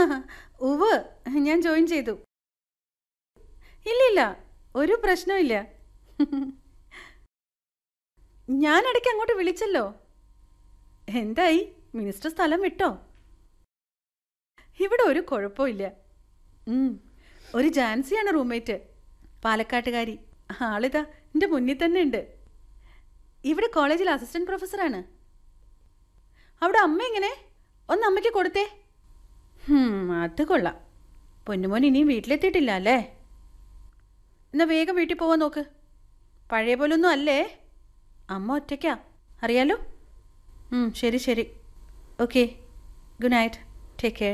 ഉവ് ഞാൻ ജോയിൻ ചെയ്തു ഇല്ലില്ല ഒരു പ്രശ്നമില്ല ഞാൻ ഇടയ്ക്ക് അങ്ങോട്ട് വിളിച്ചല്ലോ എന്തായി മിനിസ്റ്റർ സ്ഥലം വിട്ടോ ഇവിടെ ഒരു കുഴപ്പമില്ല ഉം, ഒരു ജാൻസിയാണ് റൂംമേറ്റ് പാലക്കാട്ടുകാരി ആളിതാ എൻ്റെ മുന്നിൽ തന്നെ ഉണ്ട് ഇവിടെ കോളേജിൽ അസിസ്റ്റന്റ് പ്രൊഫസറാണ് അവിടെ അമ്മ എങ്ങനെ ഒന്ന് അമ്മയ്ക്ക് കൊടുത്തേ ഹും, അത് കൊള്ളാം പൊന്നുമോൻ ഇനിയും വീട്ടിലെത്തിയിട്ടില്ല അല്ലേ എന്നാ വേഗം വീട്ടിൽ പോവാൻ നോക്ക് പഴയ പോലൊന്നും അല്ലേ അമ്മ ഒറ്റയ്ക്കാ അറിയാലോ ഉം, ശരി ശരി okay good night take care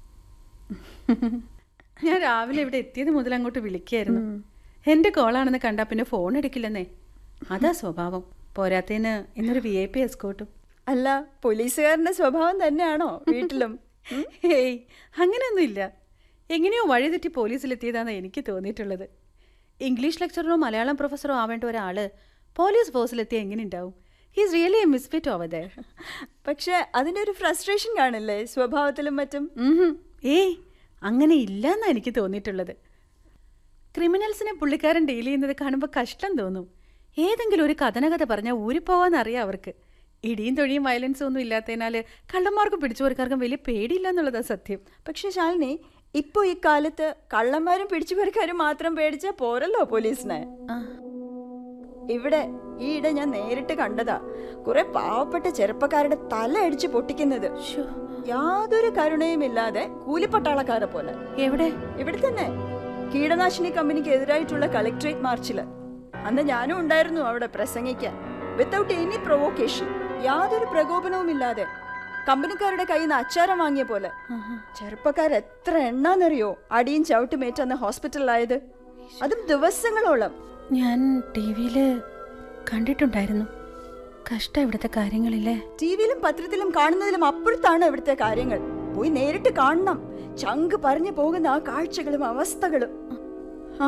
ഞാൻ രാവിലെ ഇവിടെ എത്തിയത് മുതൽ അങ്ങോട്ട് വിളിക്കായിരുന്നു എൻ്റെ കോളാണെന്ന് കണ്ടാൽ പിന്നെ ഫോൺ എടുക്കില്ലെന്നേ അതാ സ്വഭാവം പോരാത്തതിന് ഇന്നൊരു വി ഐ പി എസ്കോട്ടും അല്ല പോലീസുകാരന്റെ സ്വഭാവം തന്നെയാണോ വീട്ടിലും ഉം? ഹേയ് അങ്ങനെയൊന്നുമില്ല എങ്ങനെയോ വഴിതെറ്റി പോലീസിലെത്തിയതാണെന്ന് എനിക്ക് തോന്നിയിട്ടുള്ളത് ഇംഗ്ലീഷ് ലെക്ചററോ മലയാളം പ്രൊഫസറോ ആവേണ്ട ഒരാള് പോലീസ് ഫോഴ്സിലെത്തിയ എങ്ങനെ ഉണ്ടാവും he's really a misfit over there പക്ഷെ അതിന്റെ ഒരു ഫ്രസ്ട്രേഷൻ കാണില്ലേ സ്വഭാവത്തിലും മറ്റും ഏയ് അങ്ങനെ ഇല്ലെന്നാ എനിക്ക് തോന്നിയിട്ടുള്ളത് ക്രിമിനൽസിനെ പുള്ളിക്കാരൻ ഡീൽ ചെയ്യുന്നത് കാണുമ്പോൾ കഷ്ടം തോന്നും ഏതെങ്കിലും ഒരു കഥനകഥ പറഞ്ഞാൽ ഊരിപ്പോവാന്നറിയാം അവർക്ക് ഇടിയും തൊഴിയും വയലൻസും ഒന്നും ഇല്ലാത്തതിനാൽ കള്ളന്മാർക്കും പിടിച്ചുപോർക്കാർക്കും വലിയ പേടിയില്ല എന്നുള്ളതാ സത്യം പക്ഷെ ശാലിനി ഇപ്പൊ ഈ കാലത്ത് കള്ളന്മാരും പിടിച്ചുപറിക്കാരും മാത്രം പേടിച്ചാ പോരല്ലോ പോലീസിനെ ആ, ഇവിടെ ഈയിടെ ഞാൻ നേരിട്ട് കണ്ടതാ കുറെ പാവപ്പെട്ട ചെറുപ്പക്കാരുടെ തല അടിച്ച് പൊട്ടിക്കുന്നത് ശ്ശോ, യാതൊരു കരുണയും ഇല്ലാതെ കൂലിപ്പട്ടാളക്കാരെ പോലെ എവിടെ ഇവിടെ തന്നെ കീടനാശിനി കമ്പനിക്ക് എതിരായിട്ടുള്ള കളക്ടറേറ്റ് മാർച്ചില് അന്ന് ഞാനും ഉണ്ടായിരുന്നു അവിടെ പ്രസംഗിക്കാൻ വിത്തൗട്ട് എനി പ്രൊവോക്കേഷൻ യാതൊരു പ്രകോപനവും ഇല്ലാതെ കമ്പനിക്കാരുടെ കയ്യിൽ നിന്ന് അച്ചാരം വാങ്ങിയ പോലെ ചെറുപ്പക്കാർ എത്ര എണ്ണാന്നറിയോ അടിയും ചവിട്ടുമേറ്റന്ന് ഹോസ്പിറ്റലിലായത് അതും ദിവസങ്ങളോളം ഞാൻ ടി വിയില് കണ്ടിട്ടുണ്ടായിരുന്നു കഷ്ടം ഇവിടുത്തെ കാര്യങ്ങളില്ലേ ടി വിയിലും പത്രത്തിലും കാണുന്നതിലും അപ്പുറത്താണ് ഇവിടുത്തെ കാര്യങ്ങൾ പോയി നേരിട്ട് കാണണം ചങ്ക് പറഞ്ഞു പോകുന്ന ആ കാഴ്ചകളും അവസ്ഥകളും ആ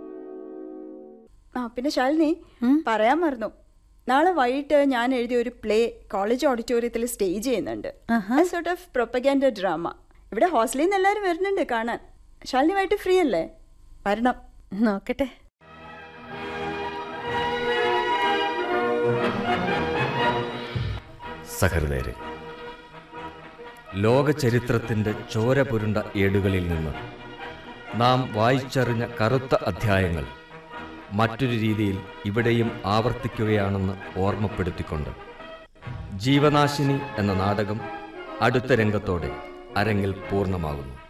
ആ പിന്നെ ശാലിനി ഉം? പറയാൻ മറന്നു നാളെ വൈകിട്ട് ഞാൻ എഴുതിയ ഒരു പ്ലേ കോളേജ് ഓഡിറ്റോറിയത്തിൽ സ്റ്റേജ് ചെയ്യുന്നുണ്ട് ആഹാ. സോർട്ട് ഓഫ് പ്രൊപ്പഗാൻഡ ഡ്രാമ ഇവിടെ ഹോസ്റ്റലിൽ നിന്ന് എല്ലാവരും വരുന്നുണ്ട് കാണാൻ ശാലിനി വൈകിട്ട് ഫ്രീ അല്ലേ വരണം നോക്കട്ടെ സഹൃദയരെ ലോക ചരിത്രത്തിൻ്റെ ചോര പുരുണ്ട ഏടുകളിൽ നിന്ന് നാം വായിച്ചറിഞ്ഞ കറുത്ത അധ്യായങ്ങൾ മറ്റൊരു രീതിയിൽ ഇവിടെയും ആവർത്തിക്കുകയാണെന്ന് ഓർമ്മപ്പെടുത്തിക്കൊണ്ട് ജീവനാശിനി എന്ന നാടകം അടുത്ത രംഗത്തോടെ അരങ്ങിൽ പൂർണ്ണമാകുന്നു